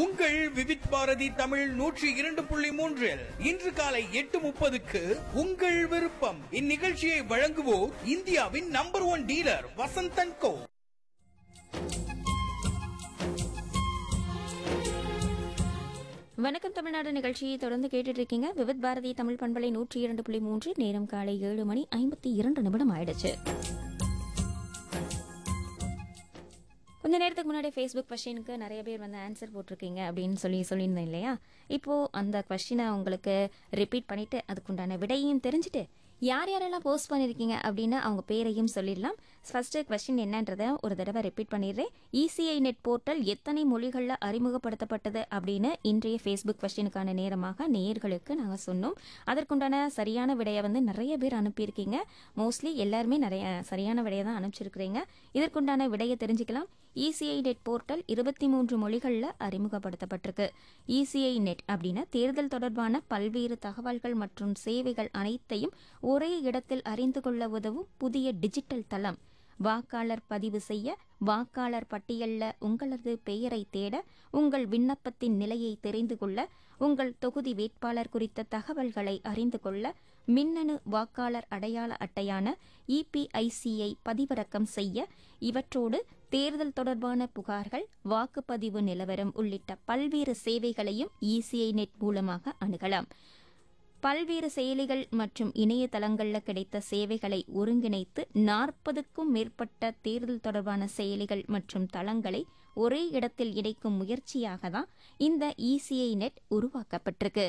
உங்கள் விவித் பாரதி தமிழ் நூற்றி இரண்டு புள்ளி மூன்றில் இன்று காலை எட்டு முப்பதுக்கு உங்கள் விருப்பம் இந்நிகழ்ச்சியை வழங்குவோர் இந்தியாவின் number one dealer Vasanthan Co வணக்கம் தமிழ்நாடு நிகழ்ச்சியை தொடர்ந்து கேட்டுட்டு இருக்கீங்க விவித் பாரதி தமிழ் பண்பலை நூற்றி இரண்டு புள்ளி மூன்று நேரம் காலை ஏழு மணி ஐம்பத்தி இரண்டு நிமிடம் ஆயிடுச்சு கொஞ்ச நேரத்துக்கு முன்னாடி ஃபேஸ்புக் கொஸ்டினுக்கு நிறைய பேர் வந்து ஆன்சர் போட்டிருக்கீங்க அப்படின்னு சொல்லி சொல்லியிருந்தேன் இல்லையா இப்போ அந்த கொஸ்டினை உங்களுக்கு ரிப்பீட் பண்ணிட்டு அதுக்குண்டான விடையும் தெரிஞ்சுட்டு யார் யாரெல்லாம் போஸ்ட் பண்ணியிருக்கீங்க அப்படின்னு அவங்க பேரையும் சொல்லிடலாம் ஃபர்ஸ்ட் கொஸ்டின் என்னன்றதை ஒரு தடவை ரிப்பீட் பண்ணிடுறேன் இசிஐ நெட் போர்ட்டல் எத்தனை மொழிகளில் அறிமுகப்படுத்தப்பட்டது அப்படின்னு இன்றைய ஃபேஸ்புக் கொஸ்டினுக்கான நேரமாக நேயர்களுக்கு நாங்கள் சொன்னோம் அதற்குண்டான சரியான விடையை வந்து நிறைய பேர் அனுப்பியிருக்கீங்க மோஸ்ட்லி எல்லாருமே நிறைய சரியான விடையை தான் அனுப்பிச்சிருக்கிறீங்க இதற்குண்டான விடையை தெரிஞ்சுக்கலாம் இசிஐ நெட் போர்ட்டல் இருபத்தி மூன்று மொழிகளில் அறிமுகப்படுத்தப்பட்டிருக்கு இசிஐ நெட் அப்படின்னா தேர்தல் தொடர்பான பல்வேறு தகவல்கள் மற்றும் சேவைகள் அனைத்தையும் ஒரே இடத்தில் அறிந்து கொள்ள உதவும் புதிய டிஜிட்டல் தளம் வாக்காளர் பதிவு செய்ய வாக்காளர் பட்டியலில் உங்களது பெயரை தேட உங்கள் விண்ணப்பத்தின் நிலையை தெரிந்து கொள்ள உங்கள் தொகுதி வேட்பாளர் குறித்த தகவல்களை அறிந்து கொள்ள மின்னணு வாக்காளர் அடையாள அட்டையான இபிஐசியை பதிவிறக்கம் செய்ய இவற்றோடு தேர்தல் தொடர்பான புகார்கள் வாக்குப்பதிவு நிலவரம் உள்ளிட்ட பல்வேறு சேவைகளையும் இசிஐ நெட் மூலமாக அணுகலாம் பல்வேறு செயலிகள் மற்றும் இணையதளங்களில் கிடைத்த சேவைகளை ஒருங்கிணைத்து நாற்பதுக்கும் மேற்பட்ட தேர்தல் தொடர்பான செயலிகள் மற்றும் தளங்களை ஒரே இடத்தில் இணைக்கும் முயற்சியாக தான் இந்த இசிஐ நெட் உருவாக்கப்பட்டிருக்கு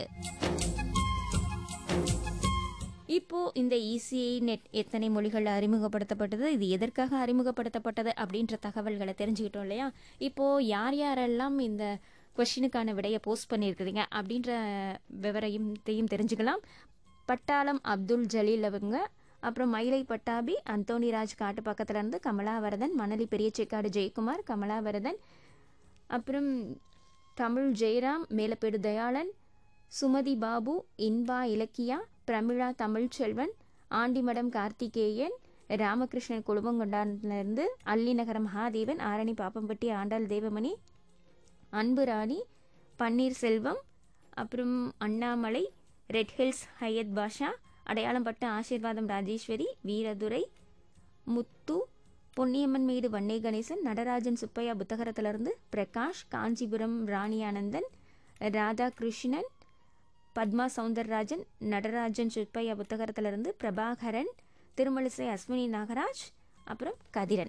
இப்போ இந்த இசிஐ நெட் எத்தனை மொழிகள் அறிமுகப்படுத்தப்பட்டது இது எதற்காக அறிமுகப்படுத்தப்பட்டது அப்படின்ற தகவல்களை தெரிஞ்சுக்கிட்டோம் இல்லையா இப்போ யார் யாரெல்லாம் இந்த கொஷினுக்கான விடையை போஸ்ட் பண்ணியிருக்கிறீங்க அப்படின்ற விவரையும் தெரியும் தெரிஞ்சுக்கலாம் பட்டாளம் அப்துல் ஜலீல் அவங்க அப்புறம் மயிலை பட்டாபி அந்தோணிராஜ் காட்டு பக்கத்துல இருந்து கமலாவரதன் மணலி பெரியச்சேக்காடு ஜெயக்குமார் கமலாவரதன் அப்புறம் தமிழ் ஜெயராம் மேலப்பேடு தயாளன் சுமதி பாபு இன்பா இலக்கியா பிரமிளா தமிழ்ச்செல்வன் ஆண்டிமடம் கார்த்திகேயன் ராமகிருஷ்ணன் குழுமங்கொண்டானிலிருந்து அல்லிநகரம் மகாதேவன் ஆரணி பாப்பம்பட்டி ஆண்டாள் தேவமணி அன்பு ராணி பன்னீர்செல்வம் அப்புறம் அண்ணாமலை ரெட் ஹில்ஸ் ஹையத் பாஷா அடையாளம்பட்ட ஆசீர்வாதம் ராஜேஸ்வரி வீரதுரை முத்து பொன்னியம்மன் மீது வன்னே கணேசன் நடராஜன் சுப்பையா புத்தகரத்திலிருந்து பிரகாஷ் காஞ்சிபுரம் ராணி ஆனந்தன் ராதாகிருஷ்ணன் பத்மா சவுந்தரராஜன் நடராஜன் சுப்பையா புத்தகரத்திலிருந்து பிரபாகரன் திருமலிசை அஸ்வினி நாகராஜ் அப்புறம் கதிரன்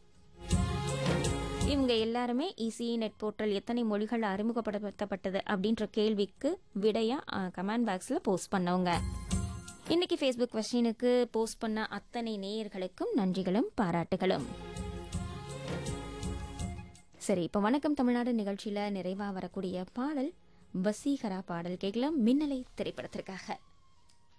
இவங்க எல்லாருமே இசிஇ நெட் போர்ட்டல் எத்தனை மொழிகள் அறிமுகப்படுத்தப்பட்டது அப்படின்ற கேள்விக்கு விடையா கமெண்ட் பாக்ஸில் போஸ்ட் பண்ணவங்க இன்னைக்கு ஃபேஸ்புக் கொஸ்டினுக்கு போஸ்ட் பண்ண அத்தனை நேயர்களுக்கும் நன்றிகளும் பாராட்டுகளும் சரி இப்போ வணக்கம் தமிழ்நாடு நிகழ்ச்சியில் நிறைவாக வரக்கூடிய பாடல் வசீகரா பாடல் கேட்கலாம் மின்னலை திரைப்படத்திற்காக